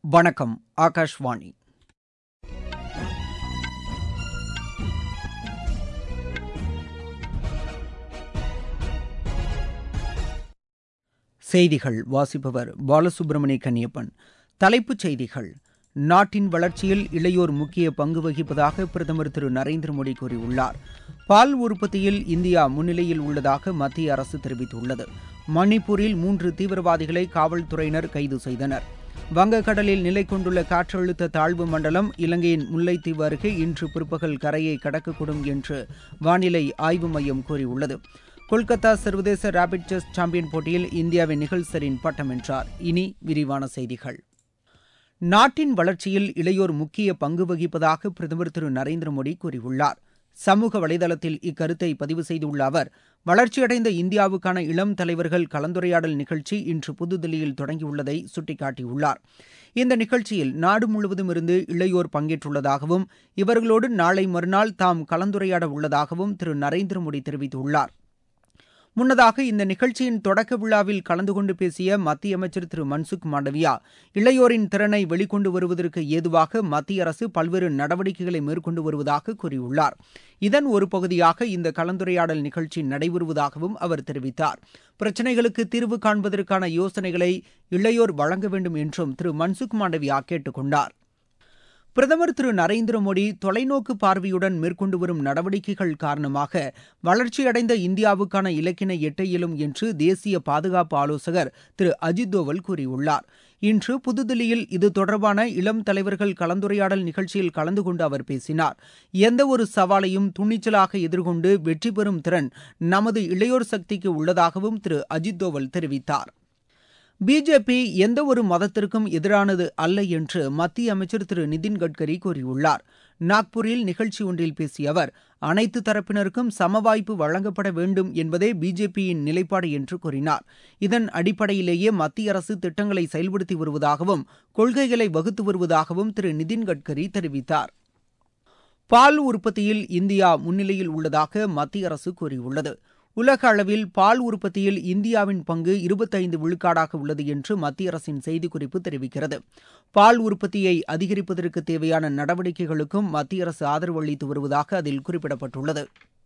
வணக்கம் ஆகாஷ்வாணி செய்திகள் வாசிப்பவர் பாலசுப்ரமணிய கன்னியப்பன் தலைப்புச் செய்திகள் நாட்டின் வளர்ச்சியில் இளையோர் முக்கிய பங்கு வகிப்பதாக பிரதமர் திரு நரேந்திர மோடி கூறியுள்ளார் பால் உற்பத்தியில் இந்தியா முன்னிலையில் உள்ளதாக மத்திய அரசு தெரிவித்துள்ளது மணிப்பூரில் மூன்று தீவிரவாதிகளை காவல்துறையினர் கைது செய்தனர் வங்கக்கடலில் நிலை கொண்டுள்ள காற்றழுத்த தாழ்வு மண்டலம் இலங்கையின் முல்லைத்தீவு அருகே இன்று பிற்பகல் கரையை கடக்கக்கூடும் என்று வானிலை ஆய்வு மையம் கூறியுள்ளது கொல்கத்தா சர்வதேச ரேபிட் செஸ் சாம்பியன் போட்டியில் இந்தியாவின் நிகழ் சரின் பட்டம் வென்றார் இனி விரிவான செய்திகள் நாட்டின் வளர்ச்சியில் இளையோர் முக்கிய பங்கு வகிப்பதாக பிரதமர் திரு நரேந்திர மோடி கூறியுள்ளார் சமூக வலைதளத்தில் இக்கருத்தை பதிவு செய்துள்ள அவர் வளர்ச்சியடைந்த இந்தியாவுக்கான இளம் தலைவர்கள் கலந்துரையாடல் நிகழ்ச்சி இன்று புதுதில்லியில் தொடங்கியுள்ளதை சுட்டிக்காட்டியுள்ளார் இந்த நிகழ்ச்சியில் நாடு முழுவதும் இருந்து இளையோர் பங்கேற்றுள்ளதாகவும் இவர்களோடு நாளை மறுநாள் தாம் கலந்துரையாட உள்ளதாகவும் திரு நரேந்திர மோடி தெரிவித்துள்ளார் முன்னதாக இந்த நிகழ்ச்சியின் தொடக்க விழாவில் கலந்து கொண்டு பேசிய மத்திய அமைச்சர் திரு மன்சுக் மாண்டவியா இளையோரின் திறனை வெளிக்கொண்டு வருவதற்கு ஏதுவாக மத்திய அரசு பல்வேறு நடவடிக்கைகளை மேற்கொண்டு வருவதாக கூறியுள்ளார் இதன் ஒரு பகுதியாக இந்த கலந்துரையாடல் நிகழ்ச்சி நடைபெறுவதாகவும் அவர் தெரிவித்தார் பிரச்சினைகளுக்கு தீர்வு காண்பதற்கான யோசனைகளை இளையோர் வழங்க வேண்டும் என்றும் திரு மன்சுக் மாண்டவியா கேட்டுக் கொண்டார் பிரதமர் திரு நரேந்திர மோடி தொலைநோக்கு பார்வையுடன் மேற்கொண்டு வரும் நடவடிக்கைகள் காரணமாக வளர்ச்சியடைந்த இந்தியாவுக்கான இலக்கினை எட்ட இயலும் என்று தேசிய பாதுகாப்பு ஆலோசகர் திரு அஜித் தோவல் கூறியுள்ளார் இன்று புதுதில்லியில் இது தொடர்பான இளம் தலைவர்கள் கலந்துரையாடல் நிகழ்ச்சியில் கலந்து கொண்டு அவர் பேசினார் எந்த ஒரு சவாலையும் துணிச்சலாக எதிர்கொண்டு வெற்றி பெறும் திறன் நமது இளையோர் சக்திக்கு உள்ளதாகவும் திரு அஜித் தோவல் தெரிவித்தார் பிஜேபி எந்த ஒரு மதத்திற்கும் எதிரானது அல்ல என்று மத்திய அமைச்சர் திரு நிதின் கட்கரி கூறியுள்ளார் நாக்பூரில் நிகழ்ச்சி ஒன்றில் பேசிய அவர் அனைத்து தரப்பினருக்கும் சம வாய்ப்பு வழங்கப்பட வேண்டும் என்பதே பிஜேபியின் நிலைப்பாடு என்று கூறினார் இதன் அடிப்படையிலேயே மத்திய அரசு திட்டங்களை செயல்படுத்தி வருவதாகவும் கொள்கைகளை வகுத்து வருவதாகவும் திரு நிதின் கட்கரி தெரிவித்தார் பால் உற்பத்தியில் இந்தியா முன்னிலையில் உள்ளதாக மத்திய அரசு கூறியுள்ளது உலக அளவில் பால் உற்பத்தியில் இந்தியாவின் பங்கு இருபத்தைந்து விழுக்காடாக உள்ளது என்று மத்திய அரசின் செய்திக்குறிப்பு தெரிவிக்கிறது பால் உற்பத்தியை அதிகரிப்பதற்கு தேவையான நடவடிக்கைகளுக்கும் மத்திய அரசு ஆதரவு அளித்து வருவதாக அதில் குறிப்பிடப்பட்டுள்ளது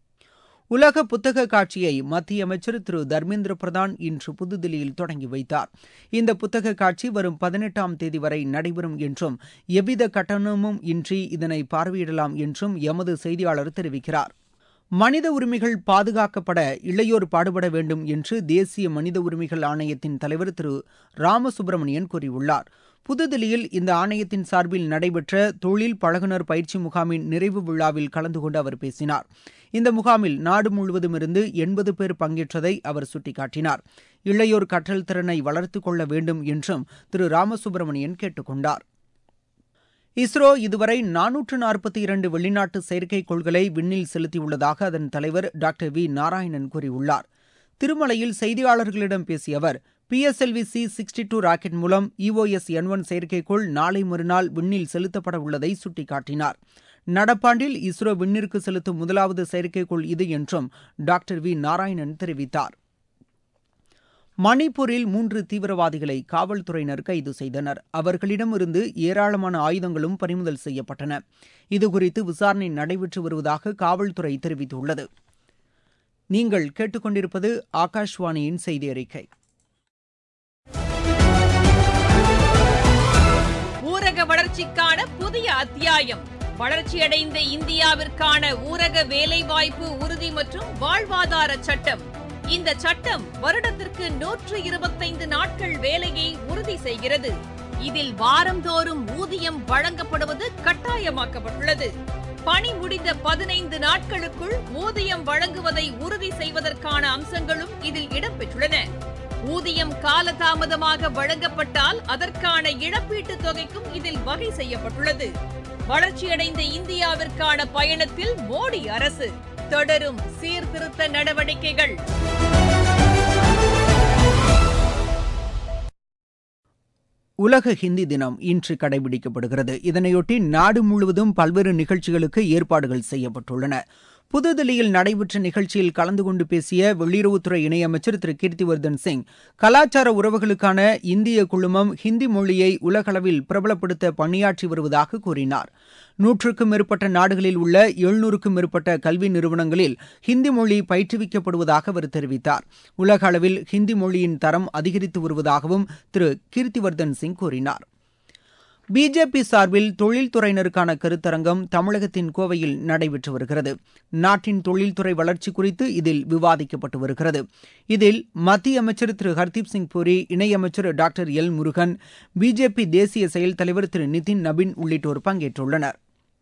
உலக புத்தக காட்சியை மத்திய அமைச்சர் திரு தர்மேந்திர பிரதான் இன்று புதுதில்லியில் தொடங்கி வைத்தார் இந்த புத்தக காட்சி வரும் பதினெட்டாம் தேதி வரை நடைபெறும் என்றும் எவ்வித கட்டணமும் இன்றி இதனை பார்வையிடலாம் என்றும் எமது செய்தியாளர் தெரிவிக்கிறார் மனித உரிமைகள் பாதுகாக்கப்பட இளையோர் பாடுபட வேண்டும் என்று தேசிய மனித உரிமைகள் ஆணையத்தின் தலைவர் திரு ராமசுப்பிரமணியன் கூறியுள்ளார் புதுதில்லியில் இந்த ஆணையத்தின் சார்பில் நடைபெற்ற தொழில் பழகுனர் பயிற்சி முகாமின் நிறைவு விழாவில் கலந்து கொண்டு அவர் பேசினார் இந்த முகாமில் நாடு முழுவதும் இருந்து எண்பது பேர் பங்கேற்றதை அவர் சுட்டிக்காட்டினார் இளையோர் கற்றல் திறனை வளர்த்துக் கொள்ள வேண்டும் என்றும் திரு ராமசுப்பிரமணியன் கேட்டுக் கொண்டார் இஸ்ரோ இதுவரை நானூற்று நாற்பத்தி இரண்டு வெளிநாட்டு செயற்கைக்கோள்களை விண்ணில் செலுத்தியுள்ளதாக அதன் தலைவர் டாக்டர் வி நாராயணன் கூறியுள்ளார் திருமலையில் செய்தியாளர்களிடம் பேசிய அவர் PSLV C sixty two rocket மூலம் இஓஎஸ் என் ஒன் செயற்கைக்கோள் நாளை மறுநாள் விண்ணில் செலுத்தப்பட உள்ளதை சுட்டிக்காட்டினார் நடப்பாண்டில் இஸ்ரோ விண்ணிற்கு செலுத்தும் முதலாவது செயற்கைக்கோள் இது என்றும் டாக்டர் வி நாராயணன் தெரிவித்தார் மணிப்பூரில் மூன்று தீவிரவாதிகளை காவல்துறையினர் கைது செய்தனர் அவர்களிடமிருந்து ஏராளமான ஆயுதங்களும் பறிமுதல் செய்யப்பட்டன இதுகுறித்து விசாரணை நடைபெற்று வருவதாக காவல்துறை தெரிவித்துள்ளது நீங்கள் கேட்டுக்கொண்டிருப்பது ஆகாஷ்வாணியின் செய்தி அறிக்கை ஊரக வளர்ச்சிக்கான புதிய அத்தியாயம் வளர்ச்சியடைந்த இந்தியாவிற்கான ஊரக வேலைவாய்ப்பு உறுதி மற்றும் வாழ்வாதார சட்டம் இந்த சட்டம் வருடத்திற்கு நூற்று இருபத்தைந்து நாட்கள் வேலையை உறுதி செய்கிறது இதில் வாரந்தோறும் ஊதியம் வழங்கப்படுவது கட்டாயமாக்கப்பட்டுள்ளது பணி முடிந்த பதினைந்து நாட்களுக்குள் ஊதியம் வழங்குவதை உறுதி செய்வதற்கான அம்சங்களும் இதில் இடம்பெற்றுள்ளன ஊதியம் காலதாமதமாக வழங்கப்பட்டால் அதற்கான இழப்பீட்டுத் தொகைக்கும் இதில் வகை செய்யப்பட்டுள்ளது வளர்ச்சியடைந்த இந்தியாவிற்கான பயணத்தில் மோடி அரசு தொடரும் சீர்திருத்த நடவடிக்கைகள் உலக ஹிந்தி தினம் இன்று கடைபிடிக்கப்படுகிறது இதனையொட்டி நாடு முழுவதும் பல்வேறு நிகழ்ச்சிகளுக்கு ஏற்பாடுகள் செய்யப்பட்டுள்ளன புதுதில்லியில் நடைபெற்ற நிகழ்ச்சியில் கலந்து கொண்டு பேசிய வெளியுறவுத்துறை இணையமைச்சர் திரு கீர்த்திவர்தன் சிங் கலாச்சார உறவுகளுக்கான இந்திய குழுமம் ஹிந்தி மொழியை உலகளவில் பிரபலப்படுத்த பணியாற்றி வருவதாக கூறினார் நூற்றுக்கும் மேற்பட்ட நாடுகளில் உள்ள எழுநூறுக்கும் மேற்பட்ட கல்வி நிறுவனங்களில் ஹிந்தி மொழி பயிற்றுவிக்கப்படுவதாக அவர் தெரிவித்தார் உலக அளவில் ஹிந்தி மொழியின் தரம் அதிகரித்து வருவதாகவும் திரு கீர்த்திவர்தன் சிங் கூறினார் பிஜேபி சார்பில் தொழில்துறையினருக்கான கருத்தரங்கம் தமிழகத்தின் கோவையில் நடைபெற்று வருகிறது நாட்டின் தொழில்துறை வளர்ச்சி குறித்து இதில் விவாதிக்கப்பட்டு வருகிறது இதில் மத்திய அமைச்சர் திரு ஹர்தீப் சிங் பூரி இணையமைச்சர் டாக்டர் எல் முருகன் பிஜேபி தேசிய செயல் தலைவர் திரு நிதின் நபின் உள்ளிட்டோர் பங்கேற்றுள்ளனர்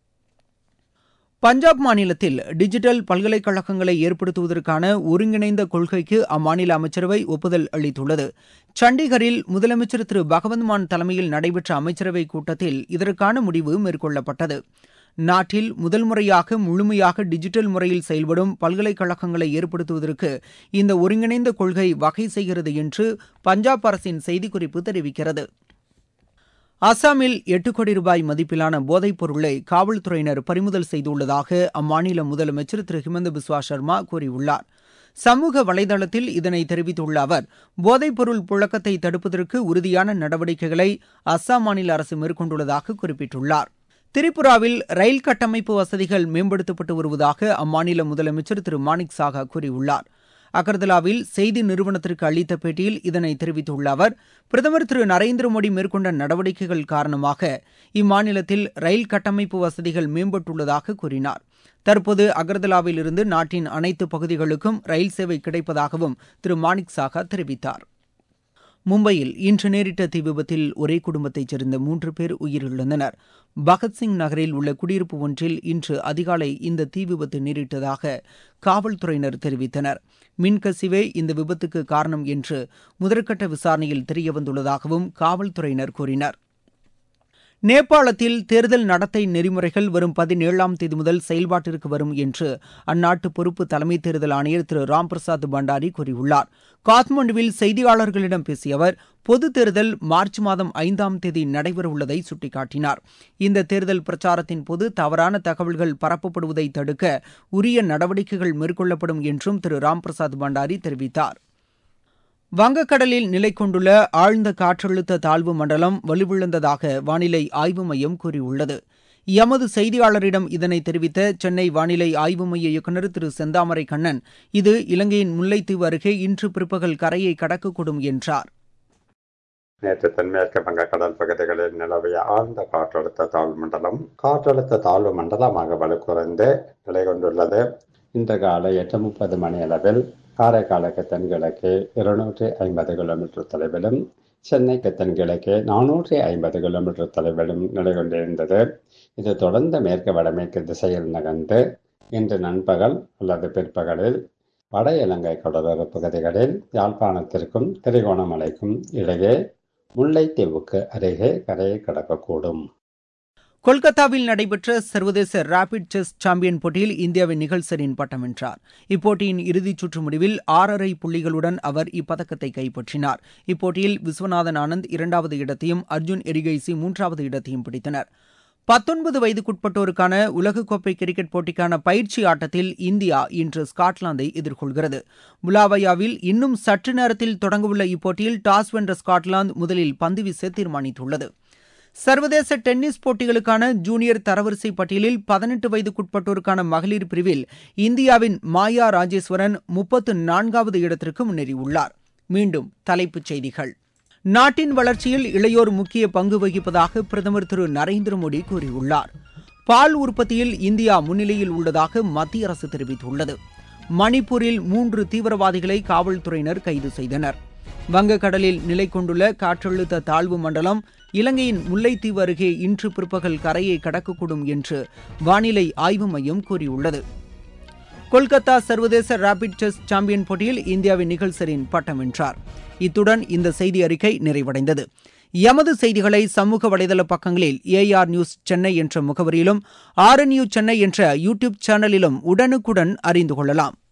பஞ்சாப் மாநிலத்தில் டிஜிட்டல் பல்கலைக்கழகங்களை ஏற்படுத்துவதற்கான ஒருங்கிணைந்த கொள்கைக்கு அம்மாநில அமைச்சரவை ஒப்புதல் அளித்துள்ளது சண்டிகரில் முதலமைச்சர் திரு பகவந்த் மான் தலைமையில் நடைபெற்ற அமைச்சரவை கூட்டத்தில் இதற்கான முடிவு மேற்கொள்ளப்பட்டது நாட்டில் முதல் முறையாக முழுமையாக டிஜிட்டல் முறையில் செயல்படும் பல்கலைக்கழகங்களை ஏற்படுத்துவதற்கு இந்த ஒருங்கிணைந்த கொள்கை வகை செய்கிறது என்று பஞ்சாப் அரசின் செய்திக்குறிப்பு தெரிவிக்கிறது அசாமில் எட்டு கோடி ரூபாய் மதிப்பிலான போதைப் பொருளை காவல்துறையினர் பறிமுதல் செய்துள்ளதாக அம்மாநில முதலமைச்சர் திரு ஹிமந்த பிஸ்வா சர்மா கூறியுள்ளார் சமூக வலைதளத்தில் இதனை தெரிவித்துள்ள அவர் போதைப்பொருள் புழக்கத்தை தடுப்பதற்கு உறுதியான நடவடிக்கைகளை அஸ்ஸாம் மாநில அரசு மேற்கொண்டுள்ளதாக குறிப்பிட்டுள்ளார் திரிபுராவில் ரயில் கட்டமைப்பு வசதிகள் மேம்படுத்தப்பட்டு வருவதாக அம்மாநில முதலமைச்சர் திரு மாணிக் சாகா கூறியுள்ளார் அகர்தலாவில் செய்தி நிறுவனத்திற்கு அளித்த பேட்டியில் இதனை தெரிவித்துள்ள அவர் பிரதமர் திரு நரேந்திர மோடி மேற்கொண்ட நடவடிக்கைகள் காரணமாக இம்மாநிலத்தில் ரயில் கட்டமைப்பு வசதிகள் மேம்பட்டுள்ளதாக கூறினார் தற்போது அகர்தலாவில் இருந்து நாட்டின் அனைத்து பகுதிகளுக்கும் ரயில் சேவை கிடைப்பதாகவும் திரு மாணிக் சாகா தெரிவித்தார் மும்பையில் இன்று நேரிட்ட தீ விபத்தில் ஒரே குடும்பத்தைச் சேர்ந்த மூன்று பேர் உயிரிழந்தனர் பகத்சிங் நகரில் உள்ள குடியிருப்பு ஒன்றில் இன்று அதிகாலை இந்த தீ விபத்து நேரிட்டதாக காவல்துறையினர் தெரிவித்தனர் மின்கசிவே இந்த விபத்துக்கு காரணம் என்று முதற்கட்ட விசாரணையில் தெரியவந்துள்ளதாகவும் காவல்துறையினர் கூறினர் நேபாளத்தில் தேர்தல் நடத்தை நெறிமுறைகள் வரும் பதினேழாம் தேதி முதல் செயல்பாட்டிற்கு வரும் என்று அந்நாட்டு பொறுப்பு தலைமை தேர்தல் ஆணையர் திரு ராம்பிரசாத் பண்டாரி கூறியுள்ளார் காத்மண்டுவில் செய்தியாளர்களிடம் பேசிய அவர் பொது தேர்தல் மார்ச் மாதம் ஐந்தாம் தேதி நடைபெறவுள்ளதை சுட்டிக்காட்டினார் இந்த தேர்தல் பிரச்சாரத்தின் போது தவறான தகவல்கள் பரப்பப்படுவதை தடுக்க உரிய நடவடிக்கைகள் மேற்கொள்ளப்படும் என்றும் திரு ராம்பிரசாத் பண்டாரி தெரிவித்தார் வங்கக்கடலில் நிலை கொண்டுள்ள ஆழ்ந்த காற்றழுத்த தாழ்வு மண்டலம் வலுவிழந்ததாக வானிலை ஆய்வு மையம் கூறியுள்ளது எமது செய்தியாளரிடம் இதனை தெரிவித்த சென்னை வானிலை ஆய்வு மைய இயக்குநர் திரு செந்தாமரை கண்ணன் இது இலங்கையின் முல்லைத்தீவு அருகே இன்று பிற்பகல் கரையை கடக்கக்கூடும் என்றார் நேற்று தென்மேற்கு வங்கக்கடல் பகுதிகளில் நிலவிய ஆழ்ந்த காற்றழுத்த தாழ்வு மண்டலம் காற்றழுத்த தாழ்வு மண்டலமாக வலுக்குறைந்து நிலை கொண்டுள்ளது இந்த காலை எட்டு முப்பது மணி அளவில் காரைக்காலுக்கு தென்கிழக்கு இருநூற்றி ஐம்பது கிலோமீட்டர் தொலைவிலும் சென்னைக்கு தென்கிழக்கு நானூற்றி ஐம்பது கிலோமீட்டர் தொலைவிலும் நிலை கொண்டிருந்தது இது தொடர்ந்து மேற்கு வடமேற்கு திசையில் நகர்ந்து இன்று நண்பகல் அல்லது பிற்பகலில் வட இலங்கை கடலோர பகுதிகளில் யாழ்ப்பாணத்திற்கும் திரிகோணமலைக்கும் இடையே முல்லைத்தீவுக்கு அருகே கரையை கடக்கக்கூடும் கொல்கத்தாவில் நடைபெற்ற சர்வதேச ரேபிட் செஸ் சாம்பியன் போட்டியில் இந்தியாவின் நிகழ்சரின் பட்டம் வென்றார் இப்போட்டியின் இறுதிச் சுற்று முடிவில் ஆறரை புள்ளிகளுடன் அவர் இப்பதக்கத்தை கைப்பற்றினார் இப்போட்டியில் விஸ்வநாதன் ஆனந்த் இரண்டாவது இடத்தையும் அர்ஜுன் எரிகைசி மூன்றாவது இடத்தையும் பிடித்தனர் பத்தொன்பது வயதுக்குட்பட்டோருக்கான உலகக்கோப்பை கிரிக்கெட் போட்டிக்கான பயிற்சி ஆட்டத்தில் இந்தியா இன்று ஸ்காட்லாந்தை எதிர்கொள்கிறது புலாவயாவில் இன்னும் சற்று நேரத்தில் தொடங்கவுள்ள இப்போட்டியில் டாஸ் வென்ற ஸ்காட்லாந்து முதலில் பந்து வீச தீர்மானித்துள்ளது சர்வதேச டென்னிஸ் போட்டிகளுக்கான ஜூனியர் தரவரிசை பட்டியலில் பதினெட்டு வயதுக்குட்பட்டோருக்கான மகளிர் பிரிவில் இந்தியாவின் மாயா ராஜேஸ்வரன் முப்பத்து நான்காவது இடத்திற்கு முன்னேறியுள்ளார் மீண்டும் தலைப்புச் செய்திகள் நாட்டின் வளர்ச்சியில் இளையோர் முக்கிய பங்கு வகிப்பதாக பிரதமர் திரு நரேந்திர மோடி கூறியுள்ளார் பால் உற்பத்தியில் இந்தியா முன்னிலையில் உள்ளதாக மத்திய அரசு தெரிவித்துள்ளது மணிப்பூரில் மூன்று தீவிரவாதிகளை காவல்துறையினர் கைது செய்தனர் வங்கக்கடலில் நிலை கொண்டுள்ள காற்றழுத்த தாழ்வு மண்டலம் இலங்கையின் முல்லைத்தீவு அருகே இன்று பிற்பகல் கரையை கடக்கக்கூடும் என்று வானிலை ஆய்வு மையம் கூறியுள்ளது கொல்கத்தா சர்வதேச ரேபிட் செஸ் சாம்பியன் போட்டியில் இந்தியாவின் நிகழ்சரின் பட்டம் வென்றார் இத்துடன் இந்த செய்தி அறிக்கை நிறைவடைந்தது எமது செய்திகளை சமூக வலைதள பக்கங்களில் ஏஆர் நியூஸ் சென்னை என்ற முகவரியிலும் ஆர் நியூஸ் சென்னை என்ற யூடியூப் சேனலிலும் உடனுக்குடன் அறிந்து கொள்ளலாம்